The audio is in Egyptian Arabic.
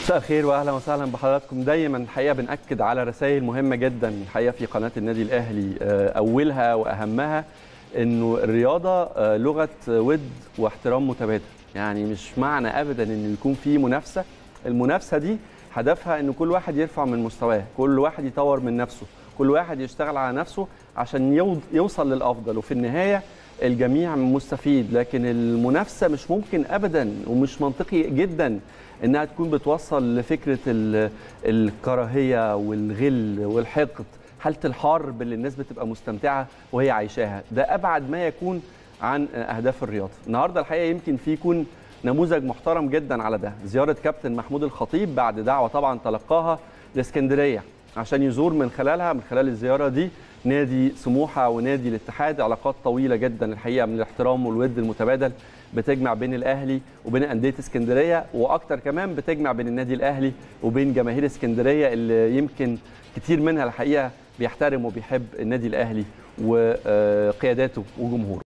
مساء الخير واهلا وسهلا بحضراتكم دايما الحقيقه بناكد على رسائل مهمه جدا الحقيقه في قناه النادي الاهلي اولها واهمها انه الرياضه لغه ود واحترام متبادل يعني مش معنى ابدا انه يكون في منافسه المنافسه دي هدفها ان كل واحد يرفع من مستواه كل واحد يطور من نفسه كل واحد يشتغل على نفسه عشان يوصل للافضل وفي النهايه الجميع مستفيد لكن المنافسه مش ممكن ابدا ومش منطقي جدا انها تكون بتوصل لفكره الكراهيه والغل والحقد حاله الحرب اللي الناس بتبقى مستمتعه وهي عايشاها ده ابعد ما يكون عن اهداف الرياضه النهارده الحقيقه يمكن في يكون نموذج محترم جدا على ده زياره كابتن محمود الخطيب بعد دعوه طبعا تلقاها لاسكندريه عشان يزور من خلالها من خلال الزياره دي نادي سموحه ونادي الاتحاد علاقات طويله جدا الحقيقه من الاحترام والود المتبادل بتجمع بين الاهلي وبين انديه اسكندريه واكتر كمان بتجمع بين النادي الاهلي وبين جماهير اسكندريه اللي يمكن كتير منها الحقيقه بيحترم وبيحب النادي الاهلي وقياداته وجمهوره